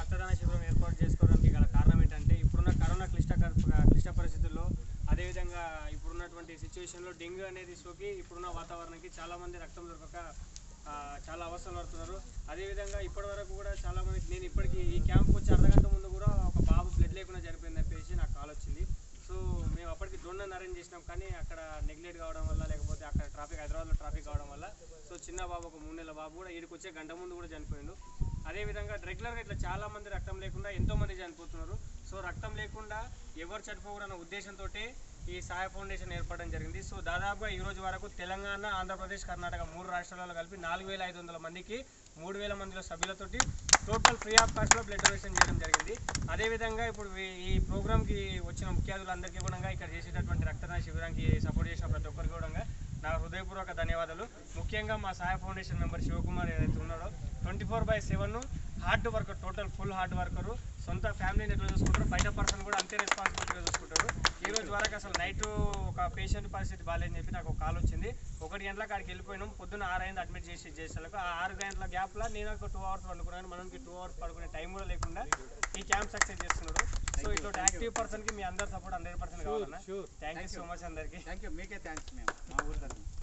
రక్తదాన శిబిరం ఏర్పాటు చేసుకోవడానికి గల కారణం ఏంటంటే ఇప్పుడున్న కరోనా క్లిష్టకర క్లిష్ట పరిస్థితుల్లో అదేవిధంగా ఇప్పుడున్నటువంటి సిచ్యువేషన్లో డెంగ్యూ అనేది సోకి ఇప్పుడున్న వాతావరణానికి చాలామంది రక్తం దొరకక ఆ, చాలా అవస్థలు పడుతున్నారు అదేవిధంగా ఇప్పటి వరకు కూడా చాలా మంది నేను ఇప్పటికి ఈ క్యాంప్కి వచ్చి అర్ధగంట ముందు కూడా ఒక బాబు బ్లడ్ లేకుండా చనిపోయింది చెప్పేసి నాకు కాల్ వచ్చింది సో మేము అప్పటికి డ్రోన్ అరేంజ్ చేసినాం కానీ అక్కడ నెగ్లెక్ట్ కావడం వల్ల లేకపోతే అక్కడ ట్రాఫిక్ హైదరాబాద్లో ట్రాఫిక్ కావడం వల్ల సో చిన్న బాబు ఒక మూడు నెలల బాబు కూడా ఈడికి వచ్చే గంట ముందు కూడా చనిపోయిండు అదేవిధంగా రెగ్యులర్గా ఇట్లా చాలా మంది రక్తం లేకుండా ఎంతో మంది చనిపోతున్నారు సో రక్తం లేకుండా ఎవరు చనిపోకూడన్న ఉద్దేశంతో ఈ సాయ ఫౌండేషన్ ఏర్పడడం జరిగింది సో దాదాపుగా ఈ రోజు వరకు తెలంగాణ ఆంధ్రప్రదేశ్ కర్ణాటక మూడు రాష్ట్రాలలో కలిపి నాలుగు వేల ఐదు వందల మందికి మూడు వేల మందిలో సభ్యులతోటి టోటల్ ఫ్రీ ఆఫ్ కాస్ట్లో బ్లడ్ డొనేషన్ చేయడం జరిగింది అదేవిధంగా ఇప్పుడు ఈ- ఈ ప్రోగ్రామ్కి వచ్చిన ముఖ్య అతిథులందరికీ కూడా ఇక్కడ చేసేటటువంటి రక్తదాన శిబిరానికి సపోర్ట్ చేసిన ప్రతి ఒక్కరికి కూడా నా హృదయపూర్వక ధన్యవాదాలు ముఖ్యంగా మా సాయ ఫౌండేషన్ మెంబర్ శివకుమార్ ఏదైతే ఉన్నాడో twenty four by seven hard worker total full hard worker సొంత ఫ్యామిలీని ఎట్లా చూసుకుంటారు బయట పర్సన్ కూడా అంతే రెస్పాన్సిబిలిటీగా చూసుకుంటారు ఈ రోజు వరకు అసలు నైట్ ఒక పేషెంట్ పరిస్థితి బాగాలేదని చెప్పి నాకు ఒక కాల్ వచ్చింది ఒకటి గంటలకు అక్కడికి వెళ్ళిపోయినాం పొద్దున్న ఆరు అయింది అడ్మిట్ చేసి చేసేలకు ఆ ఆరు గంటల గ్యాప్లో నేను ఒక టూ అవర్స్ పడుకున్నాను మనకి టూ అవర్స్ పడుకునే టైం కూడా లేకుండా ఈ క్యాంప్ సక్సెస్ చేస్తున్నాడు సో ఇటువంటి యాక్టివ్ పర్సన్కి మీ అందరి సపోర్ట్ హండ్రెడ్ పర్సెంట్ కావాలన్నా థ్యాంక్ యూ సో మచ్ అందరికీ థ్యాంక్ యూ మీకే థ్యాంక్స్ మేము మా ఊరి తరఫున